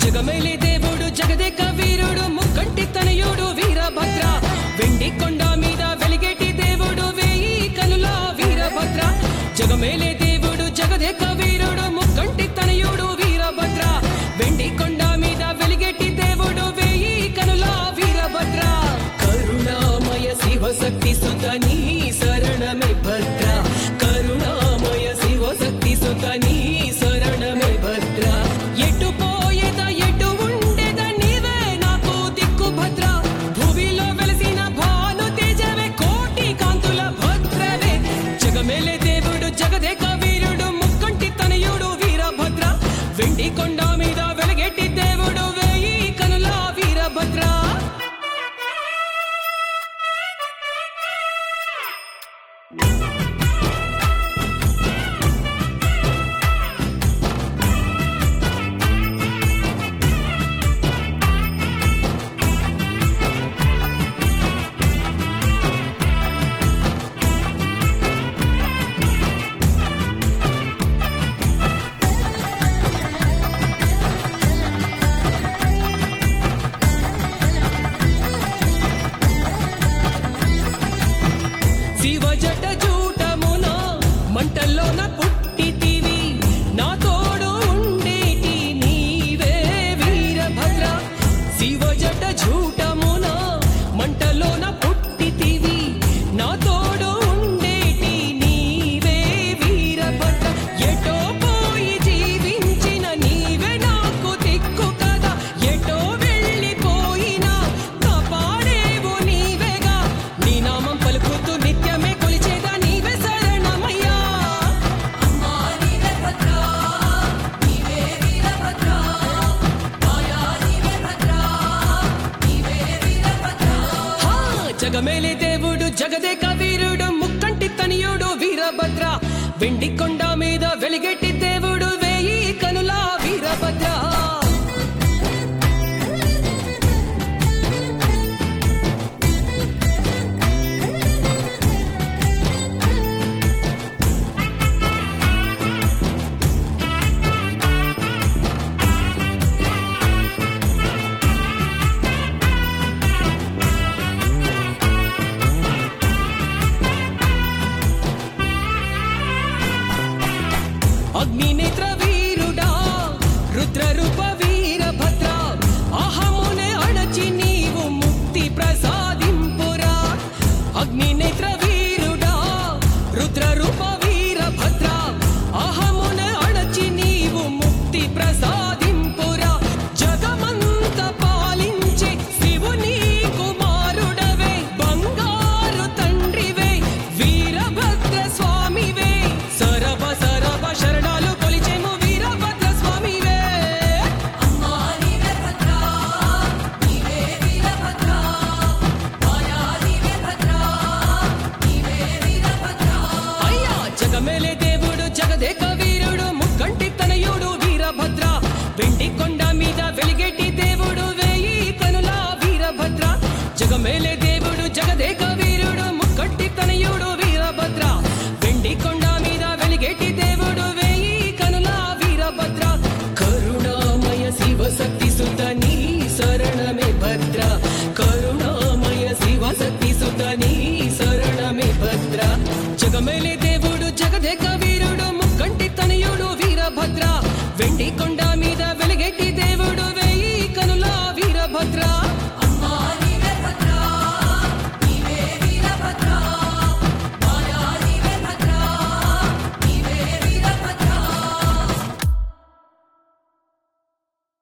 జగమేలి దేవుడు జగదేక వీరుడు ముక్కంటి తనయుడు వీరభద్ర వెండి కొండ మీద వెలిగేటి దేవుడు వేయి కనుల వీరభద్ర జగమేలే దేవుడు జగదేక వీరుడు ముక్కంటి తనయుడు వీరభద్ర వెండి కొండ మీద వెలిగేటి దేవుడు వేయి కనుల వీరభద్ర కరుణామయ శివశక్తి సుత నీ శరణమే భద్ర కరుణామయ శివశక్తి సుత నీ శరణమే భద్ర ఎటు పోయేద ఎటు ఉండేద నీవే నాకు దిక్కు భద్ర భూమిలో వెలసిన భాను తేజవే కోటి కాంతుల భద్రవే జగమేలే దేవుడు జగదేక వీరుడు ముక్కంటి తనయుడు వీరభద్ర వెండి కొండ మీద వెలగెట్టి దేవుడు వేయి కనుల వీరభద్ర శివ జట జూటమున మంటల్లోన పుట్టితివి నా తోడు ఉండేటి నీవే వీరభద్ర శివ జట జూటమున మంటల్లోన పుట్టితివి నా తోడు ఉండేటి నీవే వీరభద్ర ఎటో పోయి జీవించిన నీవే నాకు దిక్కు కదా ఎటో వెళ్ళిపోయినా కాపాడేవు నీవేగా నీ నామం పలుకుతూ నిత్యమే కొలిచేదా నీవే శరణమయ్యా అమ్మా నీవే భద్ర నీవే వీరభద్ర మాయా నీవే భద్ర నీవే వీరభద్ర హా, జగమేలే దేవుడు జగదేక వీరుడు ముక్కంటి తనియుడు వీరభద్ర వెండి కొండ మీద వెలిగెట్టి దేవుడు వేయి కనుల వీరభద్ర అగ్నినేత్ర వీరుడా రుద్ర రూప